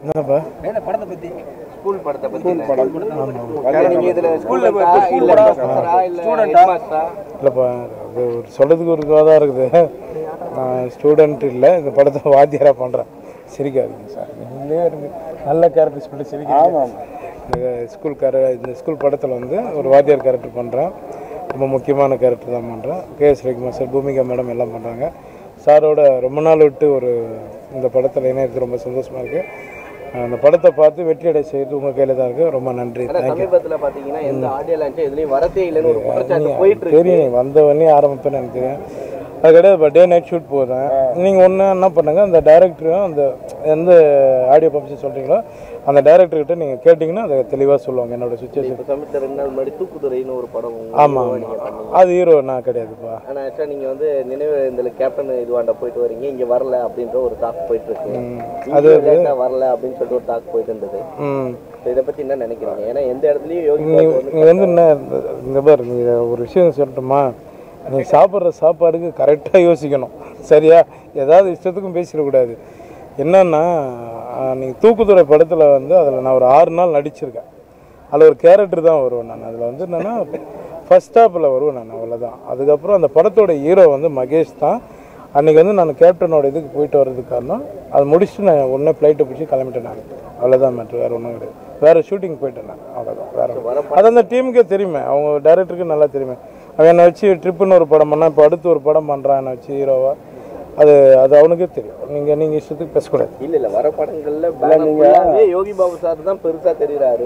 என்னப்பா வேலை படத்தை பத்தி ஸ்கூல் படத்தை பத்தி என்ன? ஆமாம் நீங்க இதுல ஸ்கூல்ல ஸ்கூல் இல்ல படம், professor-ஆ, இல்ல ஸ்டூடெண்டா? headmaster-ஆ? இல்லைப்பா அது ஒரு சொல்கிறதுக்கு ஒரு இதுவாக தான் இருக்குது நான் ஸ்டூடெண்ட் இல்லை இந்த படத்தை வாத்தியாராக பண்ணுறேன் சிரிக்காதீங்க சார் நீங்களே இருக்கு நல்ல கேரக்டர் சொல்லிட்டு சிரிக்கிறீங்க இந்த ஸ்கூல் கேர இந்த ஸ்கூல் படத்தில் வந்து ஒரு வாத்தியார் கேரக்டர் பண்ணுறேன் ரொம்ப முக்கியமான கேரக்டர் தான் பண்ணுறேன் கேஎஸ் ரவிக்குமார் சார் பூமிகா மேடம் எல்லாம் பண்ணுறாங்க சாரோட ரொம்ப நாள் விட்டு ஒரு இந்த படத்தில் இணையத்துக்கு ரொம்ப சந்தோஷமாக இருக்குது அந்த படத்தை பார்த்து வெற்றி அடை செய்கிறது உங்கள் கையில் தான் இருக்குது ரொம்ப நன்றி ஆனா தேங்க்யூ சமீபத்துல பாத்தீங்கன்னா எந்த ஆடியோ லான்ச்சும் எதுலயும் வரதே இல்லைன்னு ஒரு குற்றச்சாட்டு போயிட்டு இருக்கு தெரியும் வந்தவொடனே ஆரம்பிப்பேன்னு எனக்கு தெரியும் அது கிடையாது டே நைட் ஷூட் போகிறேன் நீங்கள் ஒன்று என்ன பண்ணுங்க அந்த டேரக்டரும் அந்த எந்த ஆடியோ பப்ஸ் சொல்கிறீங்களோ அந்த டேரக்டர்கிட்ட நீங்கள் கேட்டிங்கன்னா அதை தெளிவாக சொல்லுவாங்க என்னோட சுச்சுவேஷன் இப்ப சமீபத்துல ரெண்டு நாள் முன்னாடி தூக்குதுறைன்னு ஒரு படம் ஆமாம் நீங்க ஆமாம் பண்ணீங்க அது ஹீரோ நான் கிடையாதுப்பா ஆனா ஆக்சுவலா நீங்க வந்து நினைவு இந்த கேப்டன் இதுவாண்ட போயிட்டு வரீங்க இங்க வரல அப்படின்ற ஒரு டாக் போயிட்டு இருக்கு அது லேட்டா வரல அப்படின்னு சொல்லிட்டு ஒரு டாக் போயிட்டு இருந்தது ம் So இதை பத்தி என்ன நினைக்கிறீங்க ஏன்னா எந்த இடத்துலயும் யோகி நீ நீ வந்து என்ன இந்த- இந்த பாரு நீ ஒரு விஷயம் சொல்லட்டுமா நீ சாப்பிட்ற சாப்பாடுக்கு கரெக்டாக யோசிக்கணும் சரியா ஏதாவது இஷ்டத்துக்கும் பேசிடக்கூடாது என்னன்னா நீங்கள் தூக்குதுறை படத்தில் வந்து அதில் நான் ஒரு ஆறு நாள் நடிச்சிருக்கேன் அதில் ஒரு கேரக்டர் தான் வருவேன் நான் அதில் வந்து என்னென்னா ஃபஸ்ட் ஸ்டாப்பில் வருவேன் நான் அவ்வளோதான் அதுக்கப்புறம் அந்த படத்தோட ஹீரோ வந்து மகேஷ் தான் அன்றைக்கி வந்து நான் கேப்டனோட இதுக்கு போயிட்டு வர்றதுக்கு காரணம் அது முடிச்சுட்டு நான் உடனே ஃப்ளைட்டை பிடிச்சி கிளம்பிட்டேன் நான் அவ்வளோதான் மேட்ரு வேறு ஒன்றும் கிடையாது வேறு ஷூட்டிங் போயிட்டேன் நான் அவ்வளோதான் வேறு அது அந்த டீமுக்கே தெரியுமே அவங்க டேரக்டருக்கு நல்லா தெரியுமே அவன் என்னை வச்சு ட்ரிப்புன்னு ஒரு படம் பண்ணால் இப்போ அடுத்து ஒரு படம் பண்ணுறான் என்னை வச்சு ஹீரோவா அது அது அவனுக்கே தெரியும் நீங்கள் நீங்கள் இஷ்டத்துக்கு பேசக்கூடாது இல்ல இல்ல வர படங்கள்ல banner full-ஆவே யோகி பாபு சார் தான் பெருசா தெரியுறாரு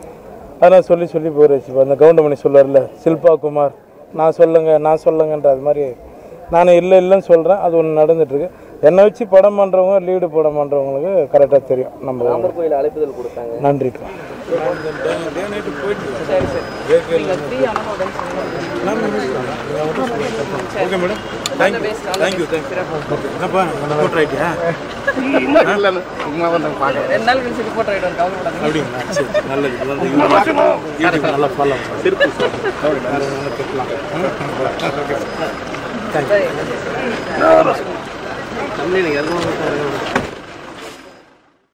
அதான் சொல்லி சொல்லி போயிடுச்சு இப்போ அந்த கவுண்டமணி சொல்லுவார்ல சில்பா குமார் நான் சொல்லுங்க நான் சொல்லுங்கன்ற அது மாதிரி நான் இல்லை இல்லைன்னு சொல்கிறேன் அது ஒன்று நடந்துட்டுருக்கு என்னை வச்சு படம் பண்ணுறவங்க லீடு படம் பண்ணுறவங்களுக்கு கரெக்டாக தெரியும் நம்ம ராமர் கோயில் அழைப்புதல் கொடுத்தாங்க நன்றிப்பா okay madam thank you thank you thank you என்னப்பா ரிப்போர்ட் ஆகிட்டியா ரெண்டு நாள் கழிச்சு ரிப்போர்ட் ஆகிடும் கவலைப்படாதீங்க அப்படிங்களா சரி சரி, நல்லது இது வந்து யூடியூப் யூடியூப் நல்லா ஃபாலோ திருப்பி கேட்கலாம் தேங்க்யூ தம்பி, நீங்க எதுவும்